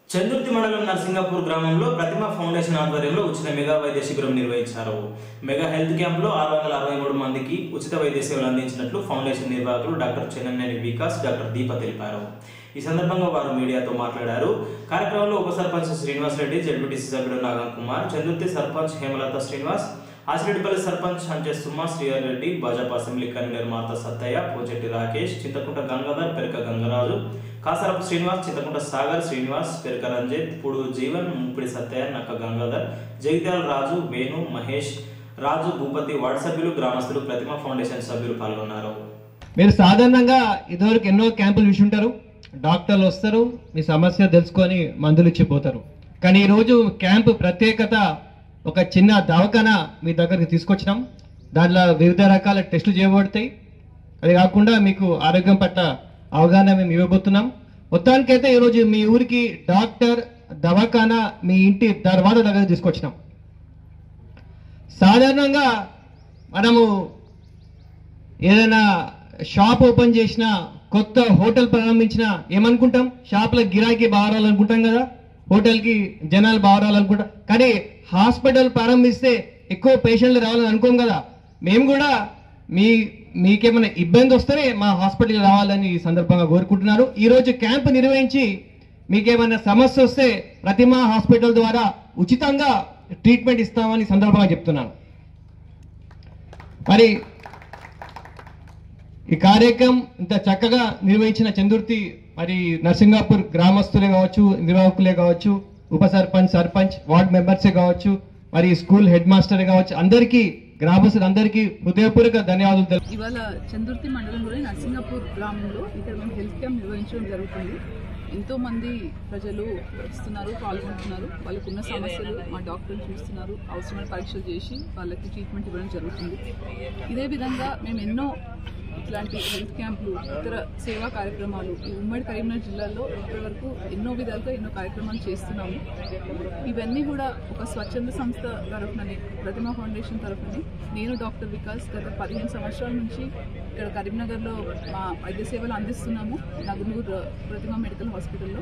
చందుర్తి మండలం నర్సింగాపూర్ గ్రామంలో ప్రతిమ ఫౌండేషన్ ఆధ్వర్యంలో ఉచిత మెగా వైద్య శిబిరం నిర్వహించారు మెగా హెల్త్ క్యాంప్లో ఆరు వందల అరవై మూడు మందికి ఉచిత వైద్య సేవలు అందించినట్లు ఫౌండేషన్ నిర్వాహకులు డాక్టర్ చెన్ననేని వికాస్ డాక్టర్ దీప తెలిపారు ఈ సందర్భంగా వారు మీడియాతో మాట్లాడారు కార్యక్రమంలో ఉప సర్పంచ్ శ్రీనివాస్ రెడ్డి జడ్పీటీసీ సభ్యుడు నాగన్ కుమార్ చందుర్తి సర్పంచ్ హేమలత శ్రీనివాస్ ఆసిరెడ్డిపల్లి సర్పంచ్ అంటే Suma Srihar Reddy Bhajapa assembly convener Marta Sattaiah Pochetti Rakesh Chintakunta Gangadhar Peraka Gangaraju Kasarapu Srinivas Chintakunta Sagar Srinivas Peraka Ranjith Pudu Jeevan Muppidi Sattaiah Nakka Gangadhar Jagtial Raju Venu Mahesh Raju Bhupathi ward సభ్యులు గ్రామస్తులు ప్రతిమ ఫౌండేషన్ సభ్యులు పాల్గొన్నారు మీరు సాధారణంగా ఇదివరకు ఎన్నో క్యాంపులు చూసి ఉంటారు డాక్టర్లు వస్తారు మీ సమస్య తెలుసుకొని మందులు ఇచ్చిపోతారు కానీ ఈరోజు క్యాంపు ప్రత్యేకత ఒక చిన్న దవాఖాన మీ దగ్గరికి తీసుకొచ్చినాం దాంట్లో వివిధ రకాల టెస్టులు చేయబడతాయి అది కాకుండా మీకు ఆరోగ్యం పట్ల అవగాహన మేము ఇవ్వబోతున్నాం మొత్తానికైతే ఈరోజు మీ ఊరికి డాక్టర్ దవాఖానా మీ ఇంటి దర్వాజా దగ్గర తీసుకొచ్చినాం సాధారణంగా మనము ఏదైనా షాప్ ఓపెన్ చేసినా కొత్త హోటల్ ప్రారంభించినా ఏమనుకుంటాం షాప్లో గిరాకీ బాగా రావాలనుకుంటాం కదా హోటల్కి జనాలు బాగా రావాలనుకుంటాం కానీ హాస్పిటల్ ప్రారంభిస్తే ఎక్కువ పేషెంట్లు రావాలని అనుకోం కదా మేము కూడా మీ మీకేమైనా ఇబ్బంది వస్తేనే మా హాస్పిటల్కి రావాలని ఈ సందర్భంగా కోరుకుంటున్నారు ఈరోజు క్యాంప్ నిర్వహించి మీకేమైనా సమస్య వస్తే ప్రతిమా హాస్పిటల్ ద్వారా ఉచితంగా ట్రీట్మెంట్ ఇస్తామని ఈ సందర్భంగా చెప్తున్నాను మరి ఈ కార్యక్రమం ఇంత చక్కగా నిర్వహించిన చందుర్తి మరి నర్సింగాపూర్ గ్రామస్తులే కావచ్చు నిర్వాహకులే కావచ్చు ఉప సర్పంచ్ సర్పంచ్ వార్డ్ మెంబర్సే కావచ్చు మరి స్కూల్ హెడ్ మాస్టర్ కావచ్చు అందరికీ గ్రామస్తులందరికీ హృదయపూర్వక ధన్యవాదాలు తెలు- ఇవాళ చందుర్తి మండలంలోని నర్సింగపూర్ గ్రామంలో ఇక్కడ మేము హెల్త్ క్యాంప్ నిర్వహించడం జరుగుతుంది ఎంతో మంది ప్రజలు వస్తున్నారు పాల్గొంటున్నారు వాళ్ళకున్న సమస్యలు మా డాక్టర్లు చూస్తున్నారు అవసరమైన పరీక్షలు చేసి వాళ్ళకి ట్రీట్మెంట్ ఇవ్వడం జరుగుతుంది ఇదే విధంగా మేము ఎన్నో ఇట్లాంటి హెల్త్ క్యాంపులు ఇతర సేవా కార్యక్రమాలు ఈ ఉమ్మడి కరీంనగర్ జిల్లాలో ఇప్పటివరకు ఎన్నో విధాలుగా ఎన్నో కార్యక్రమాలు చేస్తున్నాము ఇవన్నీ కూడా ఒక స్వచ్ఛంద సంస్థ తరఫునని ప్రతిమా ఫౌండేషన్ తరఫుని నేను డాక్టర్ వికాస్ గత పదిహేను సంవత్సరాల నుంచి ఇక్కడ కరీంనగర్లో మా వైద్య సేవలు అందిస్తున్నాము నగునూరు ప్రతిమ మెడికల్ హాస్పిటల్లో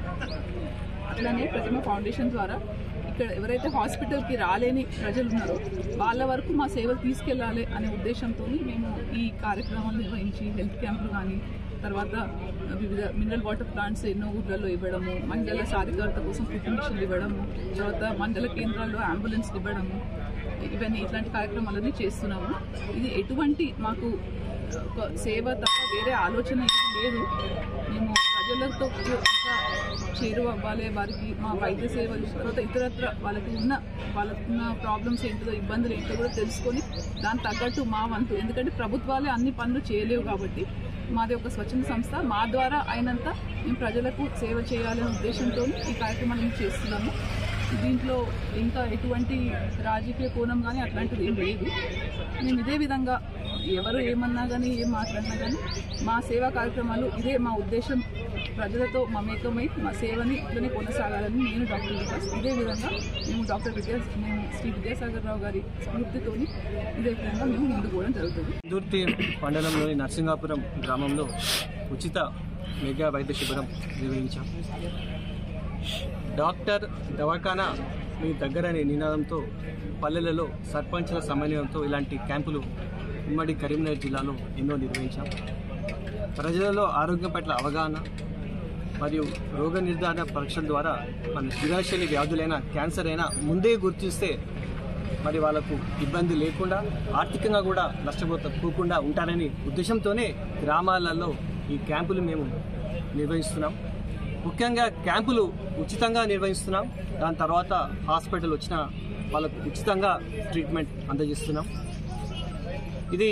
అట్లానే ప్రతిమ ఫౌండేషన్ ద్వారా ఇక్కడ ఎవరైతే హాస్పిటల్కి రాలేని ప్రజలు ఉన్నారో వాళ్ళ వరకు మా సేవలు తీసుకెళ్ళాలి అనే ఉద్దేశంతో మేము ఈ కార్యక్రమాలు నిర్వహించి హెల్త్ క్యాంపులు కానీ తర్వాత వివిధ మినరల్ వాటర్ ప్లాంట్స్ ఎన్నో ఊర్లలో ఇవ్వడము మహిళల సాధికారత కోసం కుకింగ్ మిషన్లు ఇవ్వడము తర్వాత మండల కేంద్రాల్లో అంబులెన్స్ ఇవ్వడము ఇవన్నీ ఇట్లాంటి కార్యక్రమాలన్నీ చేస్తున్నాము ఇది ఎటువంటి మాకు ఒక సేవ తప్ప వేరే ఆలోచన ఏమీ లేదు మేము ప్రజలతో ఇంకా చేరువ అవ్వాలి వారికి మా వైద్య సేవలు తర్వాత ఇతరత్ర వాళ్ళకి ఉన్న వాళ్ళకున్న ప్రాబ్లమ్స్ ఏంటో ఇబ్బందులు ఏంటో కూడా తెలుసుకొని దానికి తగ్గట్టు మా వంతు ఎందుకంటే ప్రభుత్వాలే అన్ని పనులు చేయలేవు కాబట్టి మాది ఒక స్వచ్ఛంద సంస్థ మా ద్వారా అయినంత మేము ప్రజలకు సేవ చేయాలనే ఉద్దేశంతో ఈ కార్యక్రమాన్ని చేస్తున్నాము దీంట్లో ఇంకా ఎటువంటి రాజకీయ కోణం కానీ అట్లాంటిది ఏం లేదు మేము ఇదే విధంగా ఎవరు ఏమన్నా కానీ ఏం మాట్లాడినా కానీ మా సేవా కార్యక్రమాలు ఇదే మా ఉద్దేశం ప్రజలతో మమేకమై మా సేవని ఇట్లనే కొనసాగాలని నేను డాక్టర్ వికాస్ ఇదే విధంగా మేము డాక్టర్ విద్యా మేము శ్రీ విద్యాసాగర్ రావు గారి స్ఫూర్తితోని ఇదే విధంగా మేము ముందుకు పోవడం జరుగుతుంది దుర్తి మండలంలోని నర్సింగాపురం గ్రామంలో ఉచిత మెగా వైద్య శిబిరం నిర్వహించాం డాక్టర్ దవాఖానా మీ దగ్గరనే నినాదంతో పల్లెలలో సర్పంచ్ల సమన్వయంతో ఇలాంటి క్యాంపులు ఉమ్మడి కరీంనగర్ జిల్లాలో ఎన్నో నిర్వహించాం ప్రజలలో ఆరోగ్యం పట్ల అవగాహన మరియు రోగ నిర్ధారణ పరీక్షల ద్వారా మన జీవనశైలి వ్యాధులైన క్యాన్సర్ అయినా ముందే గుర్తిస్తే మరి వాళ్ళకు ఇబ్బంది లేకుండా ఆర్థికంగా కూడా నష్టపోకుండా ఉంటారని ఉద్దేశంతోనే గ్రామాలలో ఈ క్యాంపులు మేము నిర్వహిస్తున్నాం ముఖ్యంగా క్యాంపులు ఉచితంగా నిర్వహిస్తున్నాం దాని తర్వాత హాస్పిటల్ వచ్చిన వాళ్ళకు ఉచితంగా ట్రీట్మెంట్ అందజేస్తున్నాం ఇది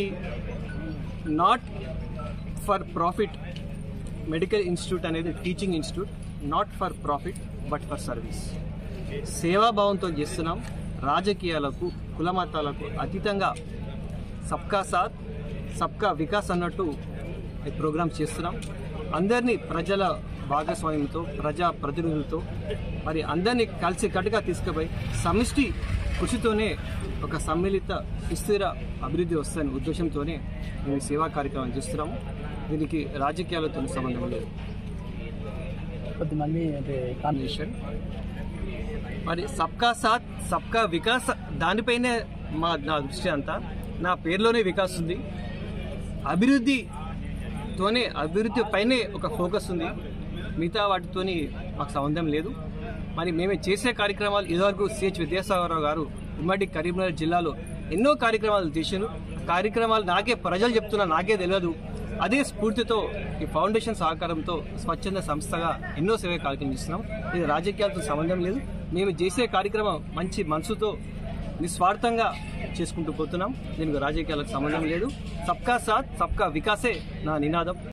not for profit medical institute అనేది teaching institute not for profit but for service సేవాభావంతో చేస్తున్నాం రాజకీయాలకు కులమతాలకు అతీతంగా సబ్కా సాత్ సబ్కా వికాస్ అన్నట్టు ఈ ప్రోగ్రామ్ చేస్తున్నాం అందరినీ ప్రజల భాగస్వామ్యంతో ప్రజా ప్రతినిధులతో మరి అందరినీ కలిసి కట్టుగా తీసుకుపోయి సమిష్టి కృషితోనే ఒక సమ్మిళిత సుస్థిర అభివృద్ధి వస్తుందనే ఉద్దేశంతోనే మేము ఈ సేవా కార్యక్రమం చేస్తున్నాము దీనికి రాజకీయాలతో సంబంధం లేదు కొద్ది మంది అంటే కాన్వర్సేషన్ మరి సబ్కా సాత్ సబ్కా వికాస్ దానిపైనే మా నా దృష్టి అంతా నా పేరులోనే వికాస్ ఉంది అభివృద్ధితోనే అభివృద్ధి పైనే ఒక ఫోకస్ ఉంది మిగతా వాటితోని మాకు సంబంధం లేదు మరి మేము చేసే కార్యక్రమాలు ఇదివరకు సిహెచ్ విద్యాసాగరరావు గారు ఉమ్మడి కరీంనగర్ జిల్లాలో ఎన్నో కార్యక్రమాలు చేశారు కార్యక్రమాలు నాకే ప్రజలు చెప్తున్నా నాకే తెలియదు అదే స్ఫూర్తితో ఈ ఫౌండేషన్ సహకారంతో స్వచ్ఛంద సంస్థగా ఎన్నో సేవ కార్యక్రమం చేస్తున్నాం ఇది రాజకీయాలతో సంబంధం లేదు మేము చేసే కార్యక్రమం మంచి మనసుతో నిస్వార్థంగా చేసుకుంటూ పోతున్నాం దీనికి రాజకీయాలకు సంబంధం లేదు సబ్కా సాత్ సబ్కా వికాసే నా నినాదం